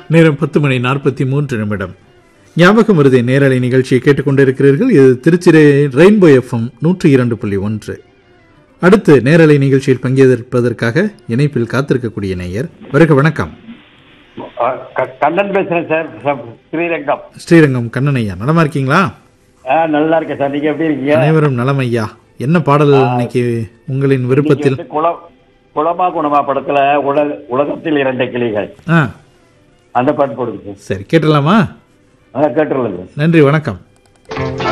நேரம் பத்து மணி நாற்பத்தி மூன்று நிமிடம் ஞாபகம் வருதே நேரலை நிகழ்ச்சியை கேட்டுக்கொண்டிருக்கிறீர்கள் இது திருச்சிரை ரெயின்போ எஃப்எம் நூற்றி இரண்டு புள்ளி ஒன்று அடுத்து நேரலை நிகழ்ச்சியில் பங்கேற்பதற்காக இணைப்பில் காத்திருக்கக்கூடிய நேயர் வருக வணக்கம் ஆ, க- கண்ணன் பேசுறேன் சார் சார், ஸ்ரீரங்கம் ஸ்ரீரங்கம் கண்ணனையா நலமா இருக்கீங்களா ஆ நல்லா இருக்கேன் சார் நீங்க எப்படி இருக்கீங்க அனைவரும் நலம் ஐயா என்ன பாடல் இன்னைக்கு உங்களின் இன்னைக்கு விருப்பத்தில் வந்து குளம் குளமா குணமா படத்துல உலக உலகத்தில் இரண்டு கிளிகள் ஆ அந்த பாட்டு போடுங்க சார் சரி கேட்டலாமா அதான் கேட்டுருங்க நன்றி வணக்கம்